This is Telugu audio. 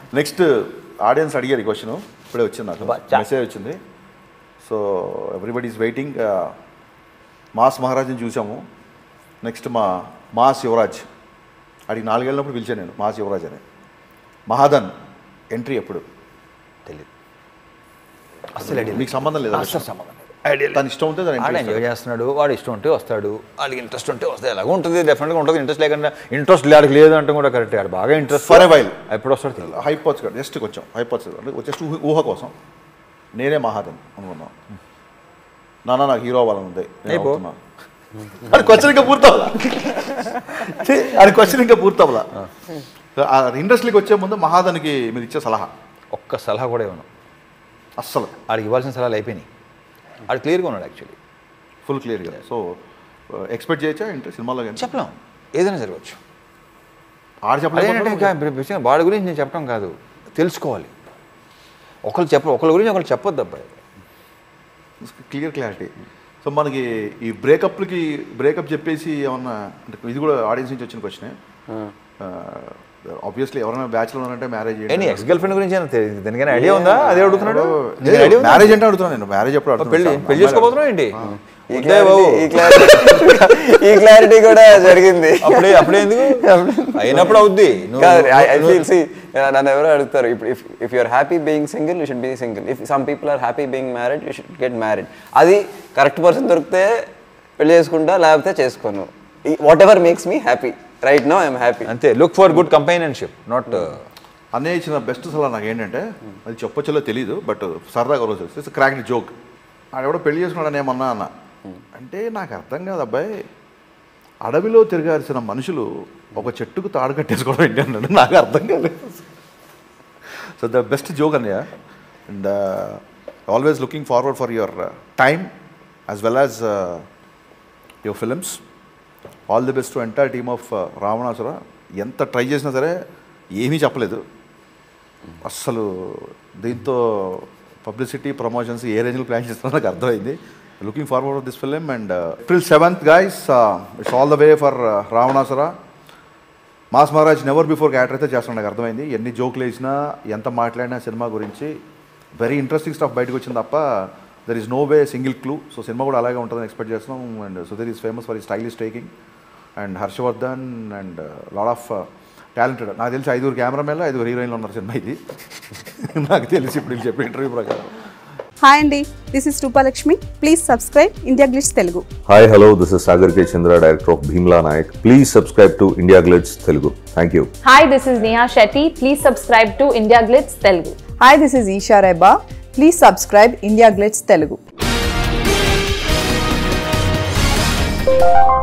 నెక్స్ట్ ఆడియన్స్ అడిగారు ఈ క్వశ్చన్ ఇప్పుడే వచ్చింది నాకు బచ్చా. మెసేజ్ వచ్చింది so everybody is waiting mass మహారాజ్ని చూసాము నెక్స్ట్ మా మాస్ యువరాజ్ అడిగి నాలుగేళ్ళప్పుడు పిలిచాను నేను మాస్ యువరాజ్ అని మహాదన్ ఎంట్రీ ఎప్పుడు తెలియదు అసలు ఐడియా మీకు సంబంధం లేదా అసలు సంబంధం లేదు ఐడియా లేదు. తన ఇష్టం ఉంటే తన ఆడ entry ఎంజాయ్ ఇస్తాడు. చేస్తున్నాడు వాడు ఇష్టం ఉంటే వస్తాడు వాళ్ళకి ఇంట్రెస్ట్ ఉంటే వస్తాయి ఎలాగో ఉంటుంది డెఫినెట్గా ఉంటుంది ఇంట్రెస్ట్ లేకుండా ఇంట్రెస్ట్ లేడికి లేదు అంటే కూడా కరెక్ట్ ఆడు బాగా ఇంట్రెస్ట్ For a while. ఎప్పుడు వస్తాడు తెలియదు హైపోత్స్ కాదు జస్ట్ కొంచెం హైపోత్స్ అంటే జస్ట్ ఊహ ఊహ కోసం నేనే మహాదన్ అనుకున్నాను నాన్న నాకు హీరో అవ్వాలని ఉంది నేను అయిపో. అవుతున్నా. అది క్వశ్చన్ ఇంకా పూర్తవలా అది క్వశ్చన్ ఇంకా పూర్తవలా ఆ ఇండస్ట్రీకి వచ్చే ముందు మహాదన్కి మీరు ఇచ్చే సలహా ఒక్క సలహా కూడా ఇవ్వను అస్సలు ఆడికి ఇవ్వాల్సిన సలహాలు అయిపోయినాయి ఆడు క్లియర్గా ఉన్నాడు యాక్చువల్లీ ఫుల్ క్లియర్గా సో ఎక్స్పెక్ట్ చేయొచ్చా ఏంటి సినిమాలో కానీ చెప్పలేం ఏదైనా జరగవచ్చు ఆడు అదేంటంటే చెప్పలేదు ఇంకా ఇప్పుడు విషయం వాడి గురించి నేను చెప్పడం కాదు తెలుసుకోవాలి ఒకళ్ళు చెప్ప ఒకళ్ళ గురించి ఒకళ్ళు చెప్పొద్దు అబ్బాయి క్లియర్ క్లారిటీ సో మనకి ఈ బ్రేకప్లకి బ్రేకప్ చెప్పేసి ఏమన్నా అంటే ఇది కూడా ఆడియన్స్ నుంచి వచ్చిన క్వశ్చనే ఆబ్వియస్లీ ఎవరైనా బ్యాచ్లో ఉన్నారంటే మ్యారేజ్ ఏ నీ ఎక్స్ గర్ల్ ఫ్రెండ్ గురించి ఏమైనా తెలి- దీనికైనా ఐడియా ఉందా అదే అడుగుతున్నాడు నీకు idea ఉందా? మ్యారేజ్ అంటే అడుగుతున్నాను నేను మ్యారేజ్ ఎప్పుడు అడుగుతున్నాను పెళ్లి సార్. పెళ్లి చేసుకోబోతున్నావు ఏంటి ఈ వద్దే బాబు. క్లారిటీ ఈ క్లారిటీ ఈ క్లారిటీ కూడా జరిగింది అప్పుడే అప్పుడే ఎందుకు అయినప్పుడు అవుద్ది నువ్వు- కాదు ఐ నువ్వు- ఫీల్ సి నన్ను ఎవరో అడుగుతారు ఇప్పుడు if if you're happy being single you should be single if some people are happy being married you should get married అది కరెక్ట్ పర్సన్ దొరికితే పెళ్లి చేసుకుంటా లేకపోతే చేసుకోను whatever makes me happy right no I'm happy అంతే look for good companionship not అన్నయ్య ఇచ్చిన బెస్ట్ సలహా నాకు ఏంటంటే అది చెప్పొచ్చో తెలియదు బట్ సరదాగా రోజు ఇట్స్ క్రాక్ జోక్ ఆడెవడో పెళ్లి చేసుకున్నాడని ఏమన్నా అన్న అంటే నాకు అర్థం కాదు అబ్బాయి అడవిలో తిరగాల్సిన మనుషులు ఒక చెట్టుకు తాడు కట్టేసుకోవడం ఏంటి అన్నాడు నాకు అర్థం కాలేదు సో ద బెస్ట్ జోక్ అన్నయ్య and always looking forward for your time as well as your films all the best to entire team of Ravanasura ఎంత ట్రై చేసినా సరే ఏమీ చెప్పలేదు అస్సలు దీంతో పబ్లిసిటీ ప్రమోషన్స్ ఏ రేంజ్లో ప్లాన్ చేస్తున్నా నాకు అర్థమైంది looking forward of this film and April seventh guys it's all the way for Ravanasura mass Maharaj never before character అయితే చేస్తాను నాకు అర్థమైంది ఎన్ని జోకులు వేసినా ఎంత మాట్లాడినా సినిమా గురించి వెరీ ఇంట్రెస్టింగ్ స్టఫ్ బయటకు వచ్చింది తప్ప there is no way single clue so cinema కూడా అలాగే ఉంటుందని ఎక్స్పెక్ట్ చేస్తున్నాం and Sudheer is famous for ఈ stylish taking and Harshavardhan and lot of talented నాకు తెలిసి ఐదుగురు కెమెరామెన్లో ఐదుగురు హీరోయిన్లు ఉన్నారు సినిమా ఇది నాకు తెలిసి ఇప్పుడు వీళ్ళు చెప్పే ఇంటర్వ్యూ ప్రకారం హాయ్ అండి this is Roopalakshmi please subscribe India Glitz Telugu Hi, hello, this is Sagar K. Chandra, director of Bhimla Nayak. Please subscribe to India Glitz Telugu. Thank you. Hi, this is Neha Shetty. Please subscribe to India Glitz Telugu. Hi this is Eesha Rebba please subscribe India Glitz Telugu